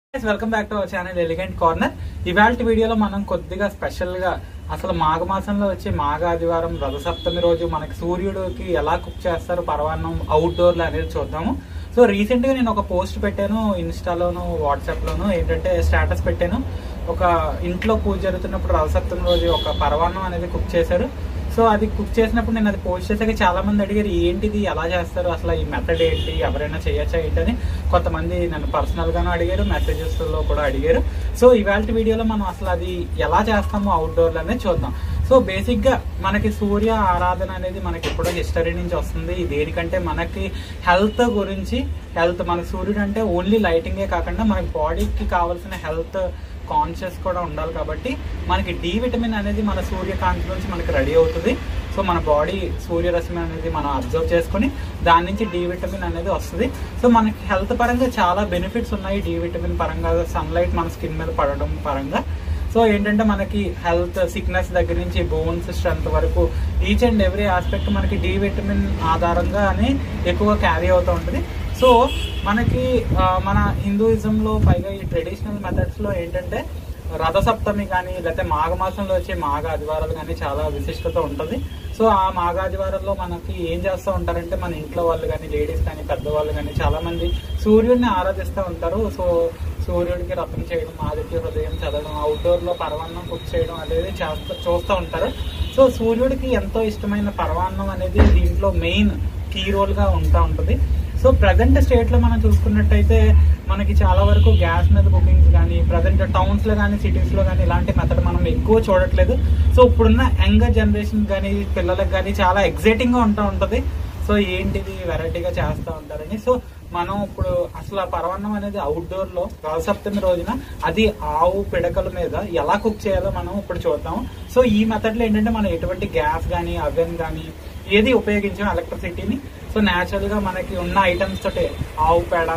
Welcome back to our channel elegant corner ఇవాళ వీడియోలో మనం కొద్దిగా స్పెషల్ గా అసలు మాఘ మాసంలో వచ్చే మాఘ ఆదివారం రథసప్తమి రోజు మనకి సూర్యుడికి ఎలా కుక్ చేస్తారు పరవాన్నం అవుట్డోర్ లో అనేది చూద్దాము సో రీసెంట్ గా నేను ఒక పోస్ట్ పెట్టాను ఇన్స్టాలోను వాట్సాప్ లోను ఏంటంటే స్టేటస్ పెట్టాను ఒక ఇంట్లో పూజ జరుగుతున్నప్పుడు రథసప్తమి రోజు ఒక పరవాన్నం అనేది కుక్ చేశారు సో అది కుక్ చేసినప్పుడు నేను అది పోస్ట్ చేశాక చాలా మంది అడిగారు ఏంటిది ఎలా చేస్తారు అసలు ఈ మెథడ్ ఏంటి ఎవరైనా చేయొచ్చా ఏంటని కొంతమంది నన్ను పర్సనల్ గాను అడిగారు మెసేజెస్ లో కూడా అడిగారు సో ఇవాళ వీడియోలో మనం అసలు అది ఎలా చేస్తామో అవుట్డోర్ అనేది చూద్దాం సో బేసిక్ గా మనకి సూర్య ఆరాధన అనేది మనకి ఎప్పుడో హిస్టరీ నుంచి వస్తుంది దేనికంటే మనకి హెల్త్ గురించి హెల్త్ మన సూర్యుడు అంటే ఓన్లీ లైటింగే కాకుండా మనకి బాడీకి కావాల్సిన హెల్త్ కాన్షియస్ కూడా ఉండాలి కాబట్టి మనకి డి విటమిన్ అనేది మన సూర్యకాంతి నుంచి మనకి రెడీ అవుతుంది సో మన బాడీ సూర్యరశ్మి అనేది మనం అబ్జర్వ్ చేసుకొని దాని నుంచి డి విటమిన్ అనేది వస్తుంది సో మనకి హెల్త్ పరంగా చాలా బెనిఫిట్స్ ఉన్నాయి డి విటమిన్ పరంగా సన్లైట్ మన స్కిన్ మీద పడడం పరంగా సో ఏంటంటే మనకి హెల్త్ సిక్నెస్ దగ్గర నుంచి బోన్స్ స్ట్రెంత్ వరకు ఈచ్ అండ్ ఎవ్రీ ఆస్పెక్ట్ మనకి డి విటమిన్ ఆధారంగానే ఎక్కువ క్యారీ అవుతూ ఉంటుంది సో మనకి ఆ, మన హిందూయిజంలో పైగా ఈ ట్రెడిషనల్ మెథడ్స్లో ఏంటంటే రథసప్తమి కానీ లేకపోతే మాఘ మాసంలో వచ్చే మాఘ ఆదివారాలు కానీ చాలా విశిష్టత ఉంటుంది సో ఆ మాఘ ఆదివారాల్లో మనకి ఏం చేస్తూ ఉంటారంటే మన ఇంట్లో వాళ్ళు కానీ లేడీస్ కానీ పెద్దవాళ్ళు కానీ చాలా మంది సూర్యుడిని ఆరాధిస్తూ ఉంటారు సో సూర్యుడికి రథం చేయడం ఆదిత్య హృదయం చదవడం అవుట్డోర్ లో పరవాన్నం కుక్ చేయడం అనేది చేస్తూ చూస్తూ ఉంటారు సో సూర్యుడికి ఎంతో ఇష్టమైన పరవాన్నం అనేది దీంట్లో మెయిన్ కీ రోల్ గా ఉంటా ఉంటుంది సో ప్రజెంట్ స్టేట్ లో మనం చూసుకున్నట్టయితే మనకి చాలా వరకు గ్యాస్ మీద బుకింగ్స్ కానీ ప్రజెంట్ టౌన్స్ లో కానీ సిటీస్ లో కానీ ఇలాంటి మెథడ్ మనం ఎక్కువ చూడట్లేదు సో ఇప్పుడున్న యంగర్ జనరేషన్ కానీ పిల్లలకు కానీ చాలా ఎగ్జైటింగ్ గా ఉంటూ ఉంటది సో ఏంటిది వెరైటీగా చేస్తూ ఉంటారని సో మనం ఇప్పుడు అసలు ఆ పరవన్నం అనేది అవుట్డోర్ లో సప్తమి రోజున అది ఆవు పిడకల మీద ఎలా కుక్ చేయాలో మనం ఇప్పుడు చూద్దాం సో ఈ మెథడ్ లో ఏంటంటే మనం ఎటువంటి గ్యాస్ కానీ అవెన్ కానీ ఏది ఉపయోగించాం ఎలక్ట్రిసిటీని సో న్యాచురల్ గా మనకి ఉన్న ఐటమ్స్ తోటే ఆవు పేడ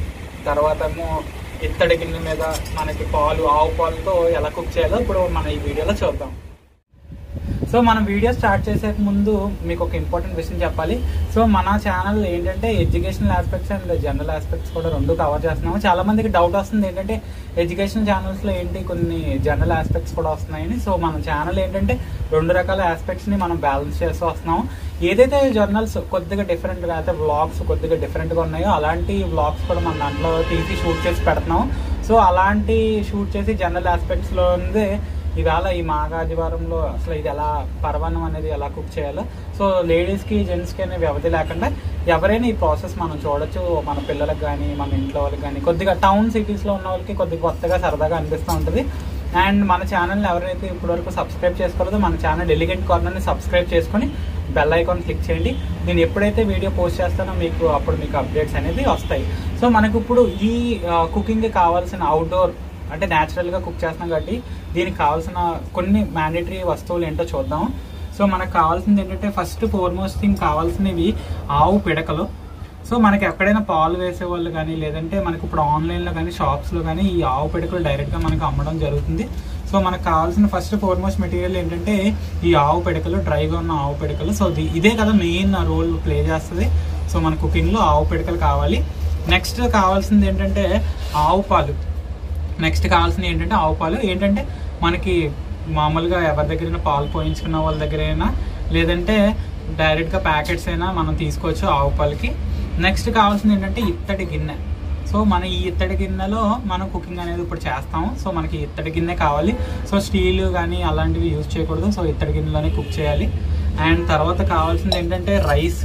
తర్వాత ఏమో ఇత్తడి గిన్నె మీద మనకి పాలు ఆవు పాలతో ఎలా కుక్ చేయాలో ఇప్పుడు మనం ఈ వీడియోలో చూద్దాం సో మనం వీడియో స్టార్ట్ చేసే ముందు మీకు ఒక ఇంపార్టెంట్ విషయం చెప్పాలి సో మన ఛానల్ ఏంటంటే educational aspects and general aspects కూడా రెండు కవర్ చేస్తున్నాము చాలా మందికి డౌట్ వస్తుంది ఏంటంటే ఎడ్యుకేషన్ ఛానల్స్ లో ఏంటి కొన్ని జనరల్ ఆస్పెక్ట్స్ కూడా వస్తున్నాయని సో మన ఛానల్ ఏంటంటే రెండు రకాల ఆస్పెక్ట్స్ ని మనం బ్యాలెన్స్ చేస్తూ వస్తున్నాము ఏదైతే జర్నల్స్ కొద్దిగా డిఫరెంట్ గా అయితే వ్లాగ్స్ కొద్దిగా డిఫరెంట్ గా ఉన్నాయో అలాంటి వ్లాగ్స్ కూడా మన దాంట్లో తీసి షూట్ చేసి పెడుతున్నాం సో అలాంటి షూట్ చేసి జనరల్ ఆస్పెక్ట్స్ లో ఉందే ఇవాళ ఈ మాగాదివారంలో అసలు ఇది ఎలా పరవాన్నం అనేది ఎలా కుక్ చేయాలో సో లేడీస్ కి జెంట్స్ కి అనే వ్యవధి లేకుండా ఎవరైనా ఈ ప్రాసెస్ మనం చూడొచ్చు మన పిల్లలకు కానీ మన ఇంట్లో వాళ్ళకి కానీ కొద్దిగా టౌన్ సిటీస్ లో ఉన్న వాళ్ళకి కొద్దిగా కొత్తగా సరదాగా అనిపిస్తూ ఉంటుంది అండ్ మన ఛానల్ ఎవరైతే ఇప్పటివరకు సబ్స్క్రైబ్ చేసుకోలేదో మన ఛానల్ ఎలిగెంట్ కార్నర్ ని సబ్స్క్రైబ్ చేసుకొని బెల్ ఐకాన్ క్లిక్ చేయండి నేను ఎప్పుడైతే వీడియో పోస్ట్ చేస్తానో మీకు అప్పుడు మీకు అప్డేట్స్ అనేది వస్తాయి సో మనకు ఇప్పుడు ఈ కుకింగ్ కావాల్సిన అవుట్డోర్ అంటే న్యాచురల్ గా కుక్ చేస్తున్నాం కాబట్టి దీనికి కావాల్సిన కొన్ని మ్యాండేటరీ వస్తువులు ఏంటో చూద్దాం సో మనకు కావాల్సింది ఏంటంటే ఫస్ట్ ఫోర్మోస్ట్ థింగ్ కావాల్సినవి ఆవు పిడకలు సో మనకి ఎక్కడైనా పాలు వేసే వాళ్ళు కానీ లేదంటే మనకి ఇప్పుడు ఆన్లైన్లో కానీ షాప్స్లో కానీ ఈ ఆవు పిడకలు డైరెక్ట్గా మనకు అమ్మడం జరుగుతుంది సో మనకు కావాల్సిన ఫస్ట్ ఫోర్మోస్ట్ మెటీరియల్ ఏంటంటే ఈ ఆవు పిడకలు డ్రైగా ఉన్న ఆవు పిడకలు సో ది- ఇదే కదా మెయిన్ రోల్ ప్లే చేస్తుంది సో మన కుకింగ్లో ఆవు పిడకలు కావాలి నెక్స్ట్ కావాల్సింది ఏంటంటే ఆవు పాలు నెక్స్ట్ కావాల్సింది ఏంటంటే ఆవు పాలు ఏంటంటే మనకి మామూలుగా ఎవరి దగ్గరైనా పాలు పోయించుకున్న వాళ్ళ దగ్గర అయినా లేదంటే డైరెక్ట్గా ప్యాకెట్స్ అయినా మనం తీసుకోవచ్చు ఆవు పాలకి నెక్స్ట్ కావాల్సింది ఏంటంటే ఇత్తడి గిన్నె సో మన ఈ ఇత్తడి గిన్నెలో మనం కుకింగ్ అనేది ఇప్పుడు చేస్తాము సో మనకి ఇత్తడి గిన్నె కావాలి సో స్టీల్ కానీ అలాంటివి యూజ్ చేయకూడదు సో ఇత్తడి గిన్నెలోనే కుక్ చేయాలి అండ్ తర్వాత కావాల్సింది ఏంటంటే రైస్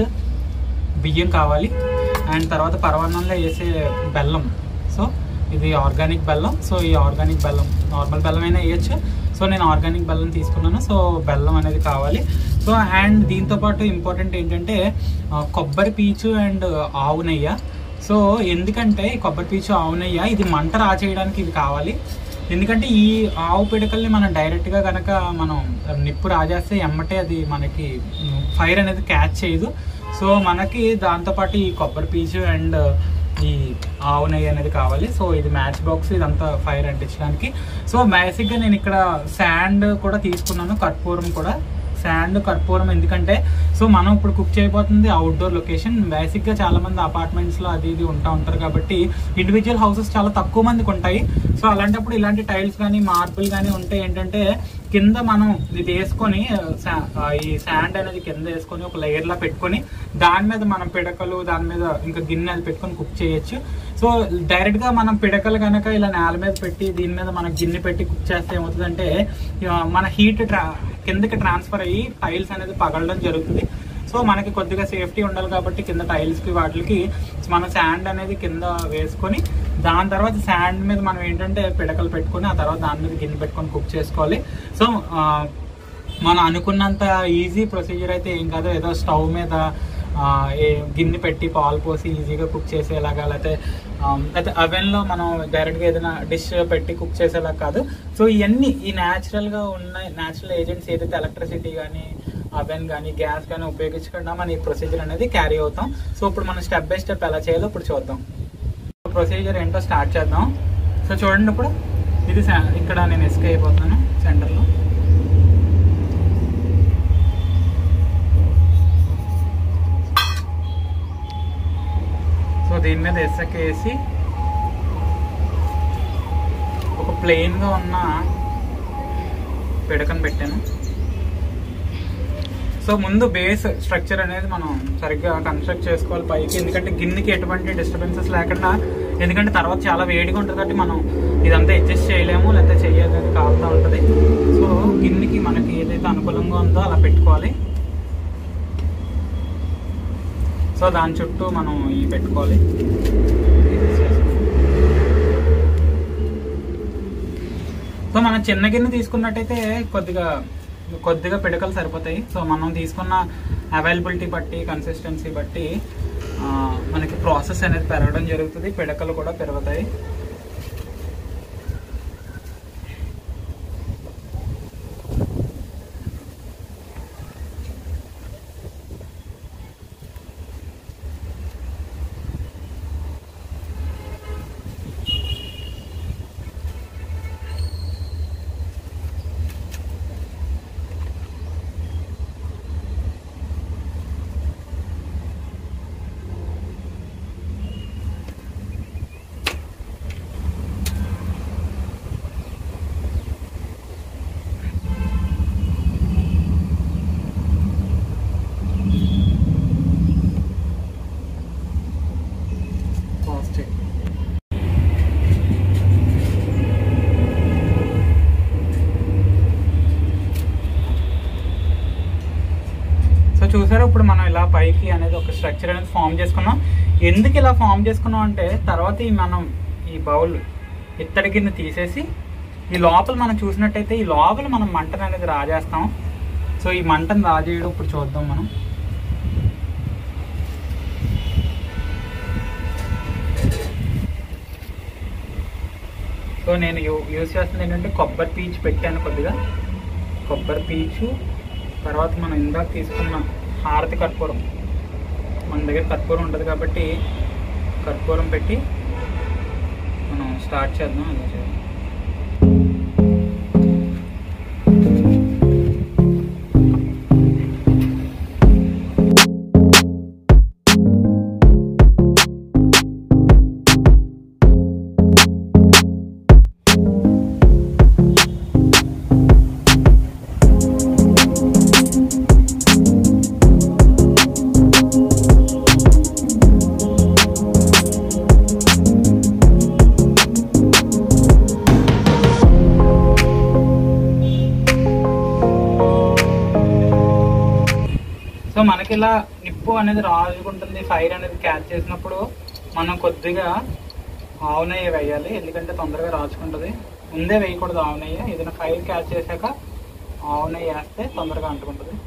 బియ్యం కావాలి అండ్ తర్వాత పరవాన్నంలో వేసే బెల్లం సో ఇది ఆర్గానిక్ బెల్లం సో ఈ ఆర్గానిక్ బెల్లం నార్మల్ బెల్లం అయినా వేయచ్చు సో నేను ఆర్గానిక్ బెల్లం తీసుకున్నాను సో బెల్లం అనేది కావాలి సో అండ్ దీంతో పాటు ఇంపార్టెంట్ ఏంటంటే ఆ, కొబ్బరి పీచు అండ్ ఆవు నెయ్యి సో ఎందుకంటే ఈ కొబ్బరి పీచు ఆవు నెయ్యి ఇది మంట రాచేయడానికి ఇది కావాలి ఎందుకంటే ఈ ఆవు పిడకల్ని మనం డైరెక్ట్గా కనుక మనం నిప్పు రాజేస్తే ఎమ్మటే అది మనకి ఫైర్ అనేది క్యాచ్ చేయదు సో మనకి దాంతోపాటు ఈ కొబ్బరి పీచు అండ్ ఈ ఆవు నెయ్యి అనేది కావాలి సో ఇది మ్యాచ్ బాక్స్ ఇదంతా ఫైర్ అంటించడానికి సో బేసిక్గా నేను ఇక్కడ శాండ్ కూడా తీసుకున్నాను కర్పూరం కూడా శాండ్ కర్పూరం ఎందుకంటే సో మనం ఇప్పుడు కుక్ చేయబోతుంది అవుట్డోర్ లొకేషన్ బేసిక్ గా చాలా మంది అపార్ట్మెంట్స్ లో అది ఇది ఉంటా ఉంటారు కాబట్టి ఇండివిజువల్ హౌసెస్ చాలా తక్కువ మందికి ఉంటాయి సో అలాంటప్పుడు ఇలాంటి టైల్స్ కానీ మార్బుల్ కానీ ఉంటే ఏంటంటే కింద మనం ఇది వేసుకొని సా- ఆ, ఈ శాండ్ అనేది కింద వేసుకొని ఒక లేయర్ లా పెట్టుకొని దాని మీద మనం పిడకలు దాని మీద ఇంకా గిన్నె అది పెట్టుకొని కుక్ చేయొచ్చు సో డైరెక్ట్ గా మనం పిడకలు కనుక ఇలా నేల మీద పెట్టి దీని మీద మనం గిన్నె పెట్టి కుక్ చేస్తే ఏమవుతుందంటే ఆ, మన హీట్ ట్రా కిందకి ట్రాన్స్ఫర్ అయ్యి టైల్స్ అనేది పగలడం జరుగుతుంది సో మనకి కొద్దిగా సేఫ్టీ ఉండాలి కాబట్టి కింద టైల్స్ కి వాటికి మన శాండ్ అనేది కింద వేసుకొని దాని తర్వాత శాండ్ మీద మనం ఏంటంటే పిడకలు పెట్టుకొని ఆ తర్వాత దాని మీద గిన్నె పెట్టుకొని కుక్ చేసుకోవాలి సో ఆ, మనం అనుకున్నంత ఈజీ ప్రొసీజర్ అయితే ఏం కాదు ఏదో స్టవ్ మీద ఆ, ఏ గిన్నె పెట్టి పాలు పోసి ఈజీగా కుక్ చేసేలాగా లేకపోతే ఆ, లేకపోతే అవెన్లో మనం డైరెక్ట్గా ఏదైనా డిష్ పెట్టి కుక్ చేసేలా కాదు సో ఇవన్నీ ఈ న్యాచురల్గా ఉన్న న్యాచురల్ ఏజెంట్స్ ఏదైతే ఎలక్ట్రిసిటీ కానీ అవెన్ కానీ గ్యాస్ కానీ ఉపయోగించకుండా మన ఈ ప్రొసీజర్ అనేది క్యారీ అవుతాం సో ఇప్పుడు మనం స్టెప్ బై స్టెప్ ఎలా చేయాలో ఇప్పుడు చూద్దాం ప్రొసీజర్ ఏంటో స్టార్ట్ చేద్దాం సో చూడండి ఇప్పుడు ఇది సా- ఇక్కడ నేను ఎస్కే అయిపోతున్నాను సెంటర్లో సో దీని మీద ఎస్ఎక్ వేసి ఒక ప్లెయిన్గా ఉన్న పిడకను పెట్టాను సో ముందు బేస్ స్ట్రక్చర్ అనేది మనం సరిగ్గా కన్స్ట్రక్ట్ చేసుకోవాలి పైకి ఎందుకంటే గిన్నెకి ఎటువంటి డిస్టర్బెన్సెస్ లేకుండా ఎందుకంటే తర్వాత చాలా వేడిగా ఉంటుంది కాబట్టి మనం ఇదంతా అడ్జస్ట్ చేయలేము లేకపోతే చేయలేదు కాలుతూ ఉంటుంది సో గిన్నెకి మనకి ఏదైతే అనుకూలంగా ఉందో అలా పెట్టుకోవాలి సో దాని చుట్టూ మనం ఈ పెట్టుకోవాలి సో మనం చిన్న గిన్నె తీసుకున్నట్టయితే కొద్దిగా కొద్దిగా పిడకలు సరిపోతాయి సో మనం తీసుకున్న అవైలబిలిటీ బట్టి కన్సిస్టెన్సీ బట్టి ఆ, మనకి ప్రాసెస్ అనేది పెరగడం జరుగుతుంది పిడకలు కూడా పెరుగుతాయి Plastic. సో చూసారా ఇప్పుడు మనం ఇలా పైకి అనేది ఒక స్ట్రక్చర్ అనేది ఫామ్ చేసుకున్నాం ఎందుకు ఇలా ఫామ్ చేసుకున్నాం అంటే తర్వాత ఈ మనం ఈ బౌల్ ఇత్తడి గిన్నె తీసేసి ఈ లోపల మనం చూసినట్టయితే ఈ లోపల మనం మంటను అనేది రాజేస్తాం సో ఈ మంటను రాజేయడం ఇప్పుడు చూద్దాం మనం సో నేను యూ- యూజ్ చేస్తుంది ఏంటంటే కొబ్బరి పీచు పెట్టాను కొద్దిగా కొబ్బరి పీచు తర్వాత మనం ఇందాక తీసుకున్న హారతి కర్పూరం మన దగ్గర కర్పూరం ఉంటుంది కాబట్టి కర్పూరం పెట్టి మనం స్టార్ట్ చేద్దాం అలా చేద్దాం సో మనకి ఇలా నిప్పు అనేది రాజుకుంటుంది ఫైర్ అనేది క్యాచ్ చేసినప్పుడు మనం కొద్దిగా ఆవు నెయ్యి వేయాలి ఎందుకంటే తొందరగా రాచుకుంటుంది ముందే వేయకూడదు ఆవు నెయ్యి ఏదైనా ఫైర్ క్యాచ్ చేశాక ఆవు నెయ్యి వేస్తే తొందరగా అంటుకుంటుంది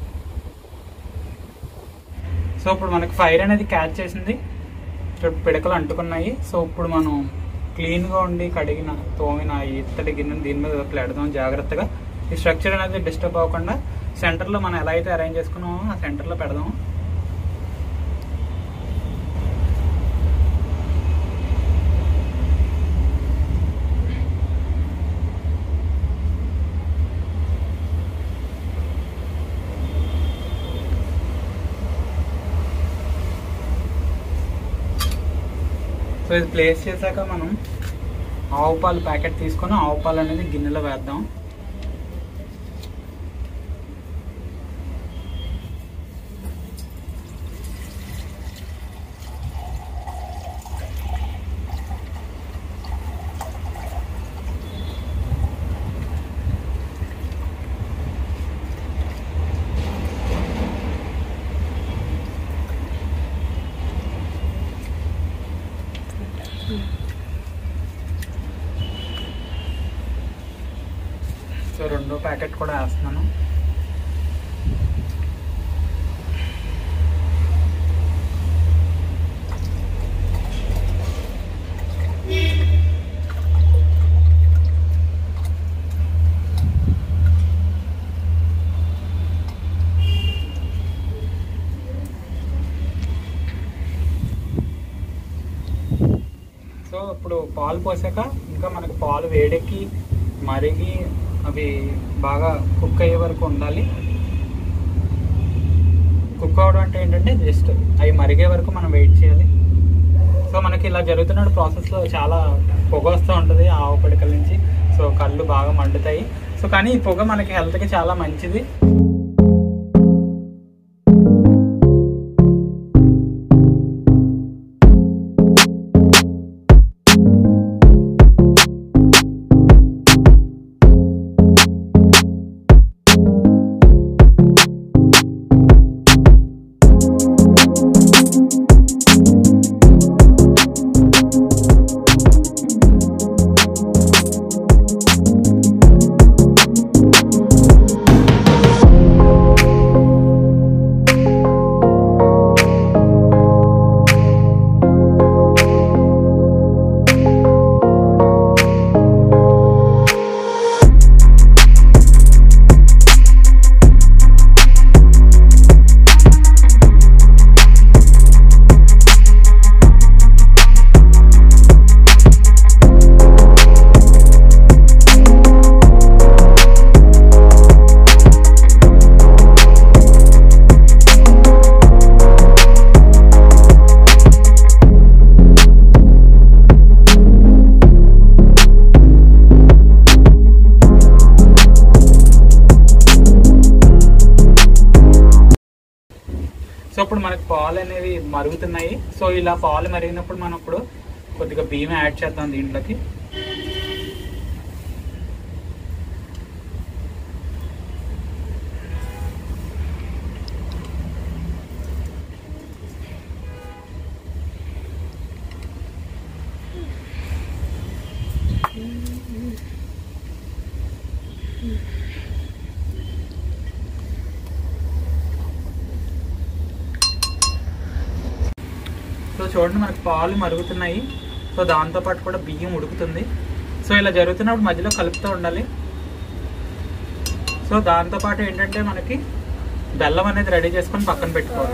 సో ఇప్పుడు మనకి ఫైర్ అనేది క్యాచ్ చేసింది ఇక్కడ పిడకలు అంటుకున్నాయి సో ఇప్పుడు మనం క్లీన్గా ఉండి కడిగిన తోమిన ఈ ఇత్తడి గిన్నెని దీని మీద పెడదాం జాగ్రత్తగా ఈ స్ట్రక్చర్ అనేది డిస్టర్బ్ అవ్వకుండా సెంటర్లో మనం ఎలా అయితే అరేంజ్ చేసుకున్నామో ఆ సెంటర్లో పెడదాం సో ఇది ప్లేస్ చేశాక మనం ఆవు పాలు ప్యాకెట్ తీసుకొని ఆవు పాలు అనేది గిన్నెలో వేద్దాం సో రెండో ప్యాకెట్ కూడా వేస్తున్నాను సో ఇప్పుడు పాలు పోసాక ఇంకా మనకు పాలు వేడెక్కి మరిగి అవి బాగా కుక్ అయ్యే వరకు ఉండాలి కుక్ అవడం అంటే ఏంటంటే జస్ట్ అవి మరిగే వరకు మనం వెయిట్ చేయాలి సో మనకి ఇలా జరుగుతున్న ప్రాసెస్లో చాలా పొగ వస్తూ ఉంటుంది ఆవు పిడకల నుంచి సో కళ్ళు బాగా మండుతాయి సో కానీ ఈ పొగ మనకి హెల్త్కి చాలా మంచిది సో ఇప్పుడు మనకి పాలు అనేవి మరుగుతున్నాయి సో ఇలా పాలు మరిగినప్పుడు మనం ఇప్పుడు కొద్దిగా బియ్యం యాడ్ చేద్దాం దీంట్లోకి సో చూడండి మనకి పాలు మరుగుతున్నాయి సో దాంతో పాటు కూడా బియ్యం ఉడుకుతుంది సో ఇలా జరుగుతున్నప్పుడు మధ్యలో కలుపుతూ ఉండాలి సో దాంతో పాటు ఏంటంటే మనకి బెల్లం అనేది రెడీ చేసుకొని పక్కన పెట్టుకోవాలి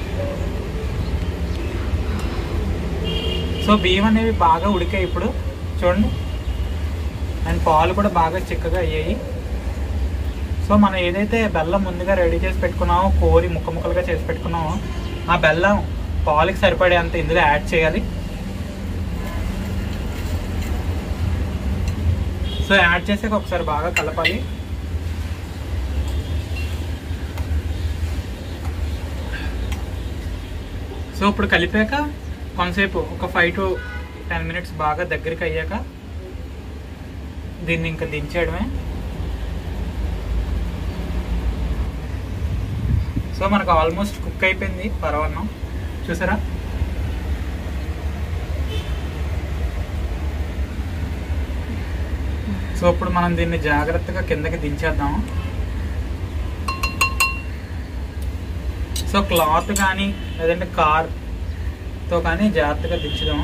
సో బియ్యం అనేవి బాగా ఉడికాయి ఇప్పుడు చూడండి అండ్ పాలు కూడా బాగా చిక్కగా అయ్యాయి సో మనం ఏదైతే బెల్లం ముందుగా రెడీ చేసి పెట్టుకున్నామో కోరి ముక్క ముక్కలుగా చేసి పెట్టుకున్నామో ఆ బెల్లం పాలకి సరిపడే అంత ఇందులో యాడ్ చేయాలి సో యాడ్ చేసాక ఒకసారి బాగా కలపాలి సో ఇప్పుడు కలిపాక కొంతసేపు ఒక ఫైవ్ టు టెన్ మినిట్స్ బాగా దగ్గరికి అయ్యాక దీన్ని ఇంకా దించేయడమే సో మనకు ఆల్మోస్ట్ కుక్ అయిపోయింది పరవన్నం చూసారా సో ఇప్పుడు మనం దీన్ని జాగ్రత్తగా కిందకి దించేద్దాం సో క్లాత్ కానీ లేదంటే కార్తో కానీ జాగ్రత్తగా దించుదాం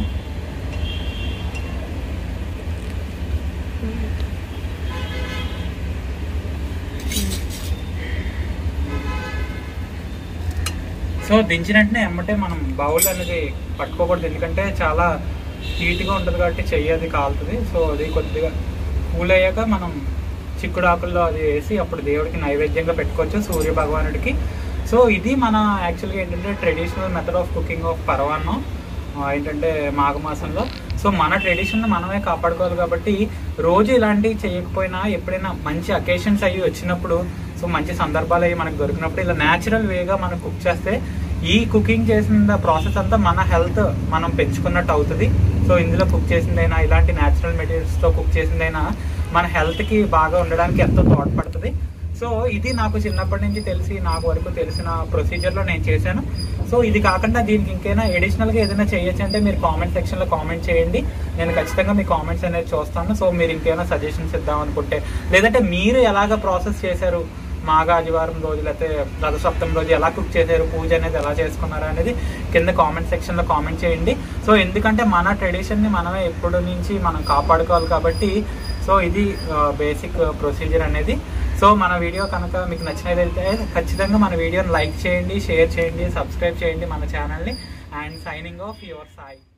సో దించిన వెంటనే ఎమ్మటే మనం బౌల్ అనేది పట్టుకోకూడదు ఎందుకంటే చాలా హీట్గా ఉంటుంది కాబట్టి చెయ్యి అది కాలుతుంది సో అది కొద్దిగా కూల్ అయ్యాక మనం చిక్కుడు ఆకుల్లో అది వేసి అప్పుడు దేవుడికి నైవేద్యంగా పెట్టుకోవచ్చు సూర్య భగవానుడికి సో ఇది మన యాక్చువల్గా ఏంటంటే traditional method of cooking of పరవాన్నం ఆ, ఏంటంటే మాఘమాసంలో సో మన ట్రెడిషన్ మనమే కాపాడుకోవాలి కాబట్టి రోజు ఇలాంటివి చేయకపోయినా ఎప్పుడైనా మంచి అకేషన్స్ అయ్యి వచ్చినప్పుడు సో మంచి సందర్భాలు అయ్యి మనకు దొరికినప్పుడు ఇలా న్యాచురల్ వేగా మనం కుక్ చేస్తే ఈ కుకింగ్ చేసిన ప్రాసెస్ అంతా మన హెల్త్ మనం పెంచుకున్నట్టు అవుతుంది సో ఇందులో కుక్ చేసిందైనా ఇలాంటి న్యాచురల్ మెటీరియల్స్తో కుక్ చేసిందైనా మన హెల్త్కి బాగా ఉండడానికి ఎంతో తోడ్పడుతుంది సో ఇది నాకు చిన్నప్పటి నుంచి తెలిసి నాకు వరకు తెలిసిన ప్రొసీజర్లో నేను చేశాను సో ఇది కాకుండా దీనికి ఇంకైనా అడిషనల్గా ఏదైనా చేయొచ్చు అంటే మీరు కామెంట్ సెక్షన్లో కామెంట్ చేయండి నేను ఖచ్చితంగా మీ కామెంట్స్ అనేది చూస్తాను సో మీరు ఇంకేమైనా సజెషన్స్ ఇద్దాం అనుకుంటే లేదంటే మీరు ఎలాగ ప్రాసెస్ చేశారు మాఘ ఆదివారం రోజు లేకపోతే రథసప్తమి రోజు ఎలా కుక్ చేశారు పూజ అనేది ఎలా చేసుకున్నారు అనేది కింద కామెంట్ సెక్షన్లో కామెంట్ చేయండి సో ఎందుకంటే మన ట్రెడిషన్ని మనమే ఎప్పటి నుంచి మనం కాపాడుకోవాలి కాబట్టి సో ఇది బేసిక్ ప్రొసీజర్ అనేది సో మన వీడియో కనుక మీకు నచ్చినట్లయితే ఖచ్చితంగా మన వీడియోని లైక్ చేయండి షేర్ చేయండి సబ్స్క్రైబ్ చేయండి మన ఛానల్ని and signing off your Sai